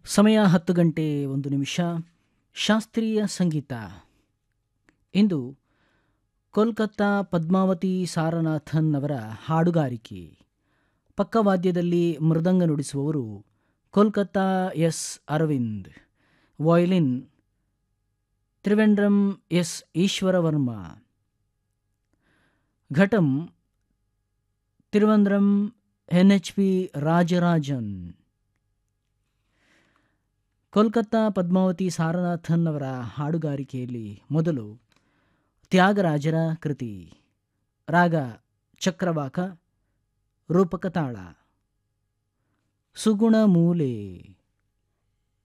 ಸಮಯ ಹತ್ತು ಗಂಟೆ ಒಂದು ನಿಮಿಷ ಶಾಸ್ತ್ರೀಯ ಸಂಗೀತ ಇಂದು ಕೋಲ್ಕತ್ತಾ ಪದ್ಮಾವತಿ ಸಾರನಾಥನ್ ಅವರ ಹಾಡುಗಾರಿಕೆ ಪಕ್ಕವಾದ್ಯದಲ್ಲಿ ಮೃದಂಗ ನುಡಿಸುವವರು Kolkata S Aravind violin Trivandrum S Eshwaravarma ghatam Tiruvandram N H P Rajarajan Kolkata Padmavathi Saranathan ಅವರ ಹಾಡುಗಾರಿಕೆಯಲ್ಲಿ ಮೊದಲು ತ್ಯಾಗರಾಜರ ಕೃತಿ ರಾಗ ಚಕ್ರವಾಕ ರೂಪಕ ತಾಳ ಸುಗುಣ ಮೂಲೆ